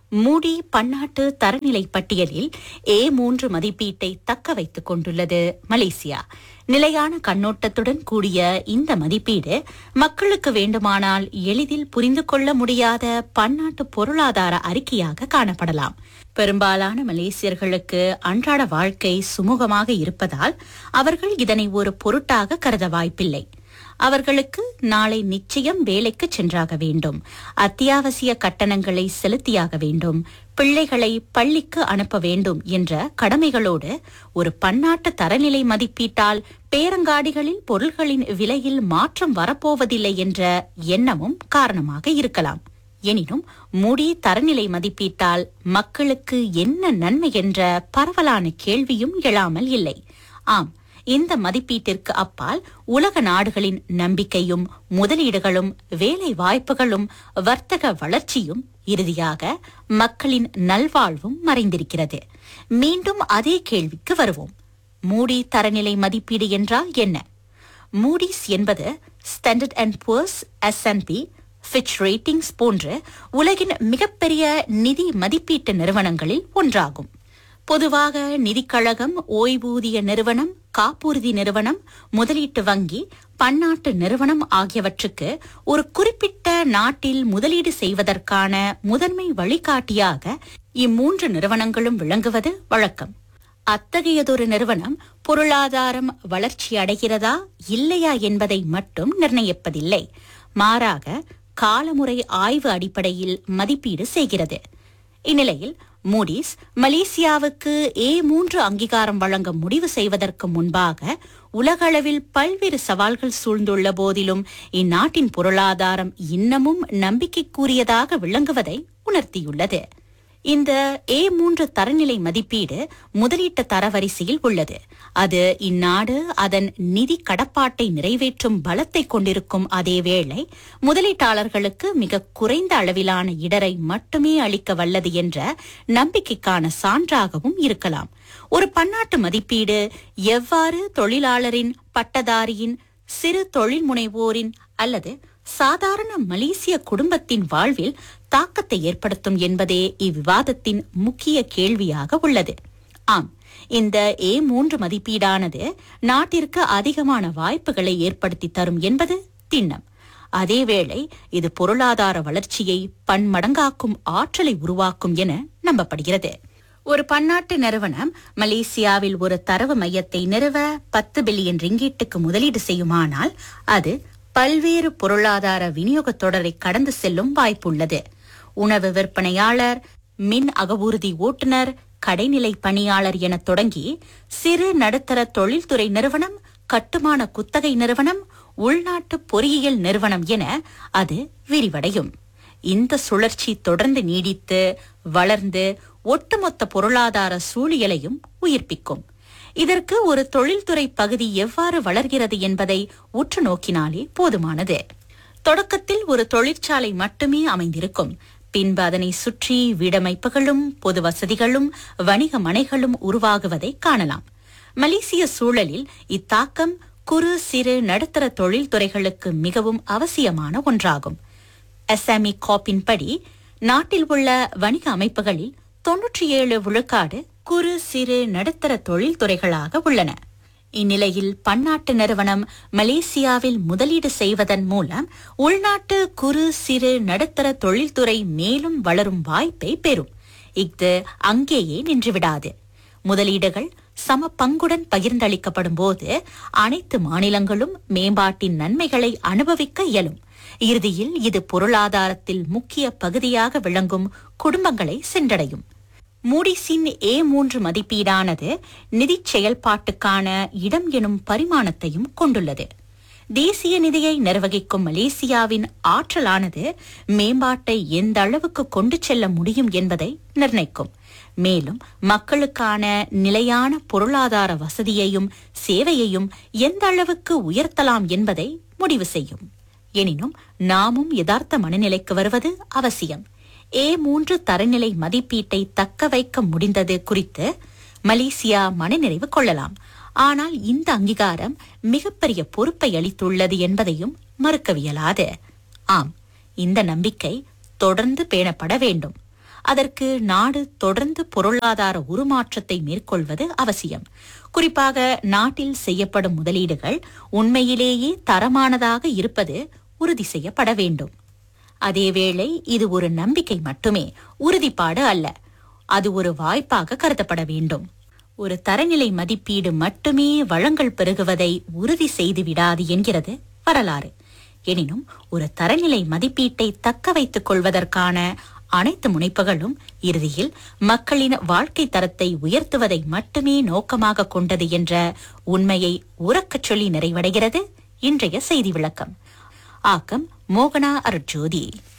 மூடி பன்னாட்டு தரநிலை பட்டியலில் ஏ மூன்று மதிப்பீட்டை தக்க வைத்துக் கொண்டுள்ளது மலேசியா நிலையான கண்ணோட்டத்துடன் கூடிய இந்த மதிப்பீடு மக்களுக்கு வேண்டுமானால் எளிதில் புரிந்து கொள்ள முடியாத பன்னாட்டு பொருளாதார அறிக்கையாக காணப்படலாம் பெரும்பாலான மலேசியர்களுக்கு அன்றாட வாழ்க்கை சுமூகமாக இருப்பதால் அவர்கள் இதனை ஒரு பொருட்டாக கருத வாய்ப்பில்லை அவர்களுக்கு நாளை நிச்சயம் வேலைக்கு சென்றாக வேண்டும் அத்தியாவசிய கட்டணங்களை செலுத்தியாக வேண்டும் பிள்ளைகளை பள்ளிக்கு அனுப்ப வேண்டும் என்ற கடமைகளோடு ஒரு பன்னாட்டு தரநிலை மதிப்பீட்டால் பேரங்காடிகளில் பொருள்களின் விலையில் மாற்றம் வரப்போவதில்லை என்ற எண்ணமும் காரணமாக இருக்கலாம் எனினும் முடி தரநிலை மதிப்பீட்டால் மக்களுக்கு என்ன நன்மை என்ற பரவலான கேள்வியும் எழாமல் இல்லை ஆம் இந்த மதிப்பீட்டிற்கு அப்பால் உலக நாடுகளின் நம்பிக்கையும் முதலீடுகளும் வேலை வாய்ப்புகளும் வர்த்தக வளர்ச்சியும் இறுதியாக மக்களின் நல்வாழ்வும் மறைந்திருக்கிறது மீண்டும் அதே கேள்விக்கு வருவோம் மூடி தரநிலை மதிப்பீடு என்றால் என்ன மூடிஸ் என்பது standard and poor's S and P Fitch ratings போன்ற உலகின் மிகப்பெரிய நிதி மதிப்பீட்டு நிறுவனங்களில் ஒன்றாகும் பொதுவாக நிதிக்கழகம் ஓய்வூதிய நிறுவனம் காப்புறுதி நிறுவனம் முதலீட்டு வங்கி பன்னாட்டு நிறுவனம் ஆகியவற்றுக்கு ஒரு குறிப்பிட்ட நாட்டில் முதலீடு செய்வதற்கான முதன்மை வழிகாட்டியாக இம்மூன்று நிறுவனங்களும் விளங்குவது வழக்கம் அத்தகையதொரு நிறுவனம் பொருளாதாரம் வளர்ச்சி அடைகிறதா இல்லையா என்பதை மட்டும் நிர்ணயிப்பதில்லை மாறாக காலமுறை ஆய்வு அடிப்படையில் மதிப்பீடு செய்கிறது இந்நிலையில் மூடிஸ் மலேசியாவுக்கு ஏ மூன்று அங்கீகாரம் வழங்க முடிவு செய்வதற்கு முன்பாக உலகளவில் பல்வேறு சவால்கள் சூழ்ந்துள்ள போதிலும் இந்நாட்டின் பொருளாதாரம் இன்னமும் நம்பிக்கைக்குரியதாக விளங்குவதை உணர்த்தியுள்ளது இந்த ஏ மூன்று தரநிலை மதிப்பீடு முதலீட்டு தரவரிசையில் உள்ளது அது இந்நாடு அதன் நிதி கடப்பாட்டை நிறைவேற்றும் பலத்தை கொண்டிருக்கும் அதேவேளை முதலீட்டாளர்களுக்கு மிக குறைந்த அளவிலான இடரை மட்டுமே அளிக்க வல்லது என்ற நம்பிக்கைக்கான சான்றாகவும் இருக்கலாம் ஒரு பன்னாட்டு மதிப்பீடு எவ்வாறு தொழிலாளரின் பட்டதாரியின் சிறு தொழில் முனைவோரின் அல்லது சாதாரண மலேசிய குடும்பத்தின் வாழ்வில் தாக்கத்தை ஏற்படுத்தும் என்பதே இவ்விவாதத்தின் முக்கிய கேள்வியாக உள்ளது ஆம் இந்த ஏ மூன்று மதிப்பீடானது நாட்டிற்கு அதிகமான வாய்ப்புகளை ஏற்படுத்தி தரும் என்பது திண்ணம் அதேவேளை இது பொருளாதார வளர்ச்சியை பன்மடங்காக்கும் ஆற்றலை உருவாக்கும் என நம்பப்படுகிறது ஒரு பன்னாட்டு நிறுவனம் மலேசியாவில் ஒரு தரவு மையத்தை நிறுவ பத்து பில்லியன் ரிங்கீட்டுக்கு முதலீடு செய்யுமானால் அது பல்வேறு பொருளாதார விநியோகத் தொடரை கடந்து செல்லும் வாய்ப்புள்ளது உணவு விற்பனையாளர் மின் அகவூர்தி ஓட்டுநர் கடைநிலை பணியாளர் என தொடங்கி சிறு நடுத்தர தொழில்துறை நிறுவனம் கட்டுமான குத்தகை நிறுவனம் உள்நாட்டு பொறியியல் நிறுவனம் என அது விரிவடையும் இந்த சுழற்சி தொடர்ந்து நீடித்து வளர்ந்து ஒட்டுமொத்த பொருளாதார சூழியலையும் உயிர்ப்பிக்கும் இதற்கு ஒரு தொழில்துறை பகுதி எவ்வாறு வளர்கிறது என்பதை உற்று நோக்கினாலே போதுமானது தொடக்கத்தில் ஒரு தொழிற்சாலை மட்டுமே அமைந்திருக்கும் பின்பு அதனை சுற்றி வீடமைப்புகளும் பொது வசதிகளும் வணிக மனைகளும் உருவாகுவதை காணலாம் மலேசிய சூழலில் இத்தாக்கம் குறு சிறு நடுத்தர தொழில்துறைகளுக்கு மிகவும் அவசியமான ஒன்றாகும் எஸ்எம்இ காப்பின் படி நாட்டில் உள்ள வணிக அமைப்புகளில் தொன்னூற்றி ஏழு விழுக்காடு குறு சிறு நடுத்தர தொழில்துறைகளாக உள்ளன இந்நிலையில் பன்னாட்டு நிறுவனம் மலேசியாவில் முதலீடு செய்வதன் மூலம் உள்நாட்டு குறு சிறு நடுத்தர தொழில்துறை மேலும் வளரும் வாய்ப்பை பெறும் இஃது அங்கேயே நின்றுவிடாது முதலீடுகள் சம பங்குடன் பகிர்ந்தளிக்கப்படும் போது அனைத்து மாநிலங்களும் மேம்பாட்டின் நன்மைகளை அனுபவிக்க இயலும் இறுதியில் இது பொருளாதாரத்தில் முக்கிய பகுதியாக விளங்கும் குடும்பங்களை சென்றடையும் மூடிஸின் ஏ மூன்று மதிப்பீடானது நிதி செயல்பாட்டுக்கான இடம் எனும் பரிமாணத்தையும் கொண்டுள்ளது தேசிய நிதியை நிர்வகிக்கும் மலேசியாவின் ஆற்றலானது மேம்பாட்டை எந்த அளவுக்கு கொண்டு செல்ல முடியும் என்பதை நிர்ணயிக்கும் மேலும் மக்களுக்கான நிலையான பொருளாதார வசதியையும் சேவையையும் எந்த அளவுக்கு உயர்த்தலாம் என்பதை முடிவு செய்யும் எனினும் நாமும் யதார்த்த மனநிலைக்கு வருவது அவசியம் ஏ மூன்று தரநிலை மதிப்பீட்டை தக்க வைக்க முடிந்தது குறித்து மலேசியா மனநிறைவு கொள்ளலாம் ஆனால் இந்த அங்கீகாரம் மிகப்பெரிய பொறுப்பை அளித்துள்ளது என்பதையும் மறுக்கவியலாது ஆம் இந்த நம்பிக்கை தொடர்ந்து பேணப்பட வேண்டும் அதற்கு நாடு தொடர்ந்து பொருளாதார உருமாற்றத்தை மேற்கொள்வது அவசியம் குறிப்பாக நாட்டில் செய்யப்படும் முதலீடுகள் உண்மையிலேயே தரமானதாக இருப்பது உறுதி செய்யப்பட வேண்டும் அதேவேளை இது ஒரு நம்பிக்கை மட்டுமே உறுதிப்பாடு அல்ல அது ஒரு வாய்ப்பாக கருதப்பட வேண்டும் ஒரு தரநிலை மதிப்பீடு மட்டுமே வளங்கள் பெருகுவதை உறுதி செய்து விடாது என்கிறது வரலாறு எனினும் ஒரு தரநிலை மதிப்பீட்டை தக்க வைத்துக் கொள்வதற்கான அனைத்து முனைப்புகளும் இறுதியில் மக்களின் வாழ்க்கை தரத்தை உயர்த்துவதை மட்டுமே நோக்கமாக கொண்டது என்ற உண்மையை உறக்கச் சொல்லி நிறைவடைகிறது இன்றைய செய்தி விளக்கம் ஆக்கம் மோகனா அருட்ஜோதி